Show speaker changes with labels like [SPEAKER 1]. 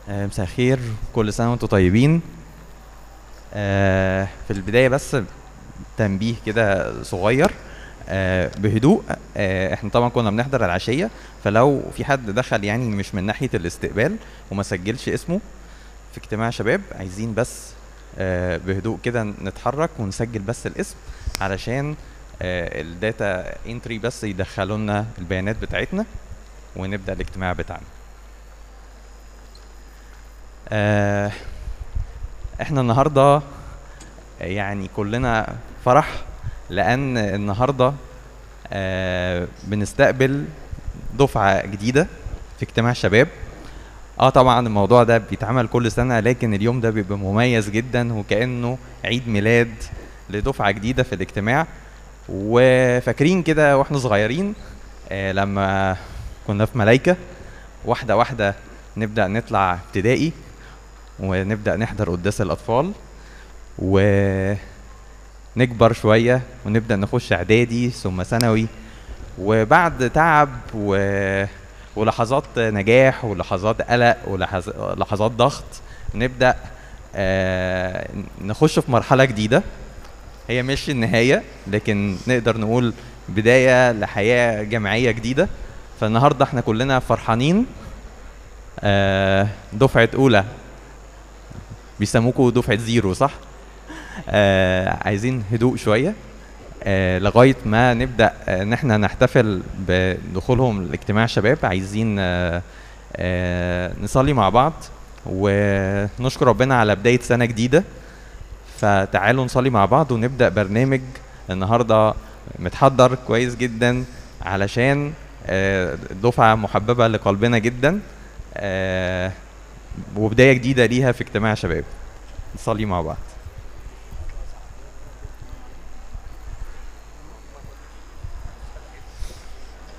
[SPEAKER 1] آه، مساء الخير كل سنة وانتم طيبين آه، في البداية بس تنبيه كده صغير آه، بهدوء آه، احنا طبعا كنا بنحضر العشية فلو في حد دخل يعني مش من ناحية الاستقبال وما سجلش اسمه في اجتماع شباب عايزين بس آه، بهدوء كده نتحرك ونسجل بس الاسم علشان آه، الداتا انتري بس يدخلوا لنا البيانات بتاعتنا ونبدأ الاجتماع بتاعنا آه، احنا النهارده يعني كلنا فرح لان النهارده آه، بنستقبل دفعه جديده في اجتماع شباب اه طبعا الموضوع ده بيتعمل كل سنه لكن اليوم ده بيبقى مميز جدا وكانه عيد ميلاد لدفعه جديده في الاجتماع وفاكرين كده واحنا صغيرين آه لما كنا في ملايكه واحده واحده نبدا نطلع ابتدائي ونبدا نحضر قداس الاطفال ونكبر شويه ونبدا نخش اعدادي ثم ثانوي وبعد تعب و... ولحظات نجاح ولحظات قلق ولحظات ضغط نبدا آه نخش في مرحله جديده هي مش النهايه لكن نقدر نقول بدايه لحياه جامعيه جديده فالنهارده احنا كلنا فرحانين آه دفعه اولى بيسموكوا دفعه زيرو صح آه عايزين هدوء شويه آه لغايه ما نبدا آه، ان احنا نحتفل بدخولهم لاجتماع شباب عايزين آه آه نصلي مع بعض ونشكر ربنا على بدايه سنه جديده فتعالوا نصلي مع بعض ونبدا برنامج النهارده متحضر كويس جدا علشان آه، دفعه محببه لقلبنا جدا آه، وبدايه جديده ليها في اجتماع شباب نصلي مع بعض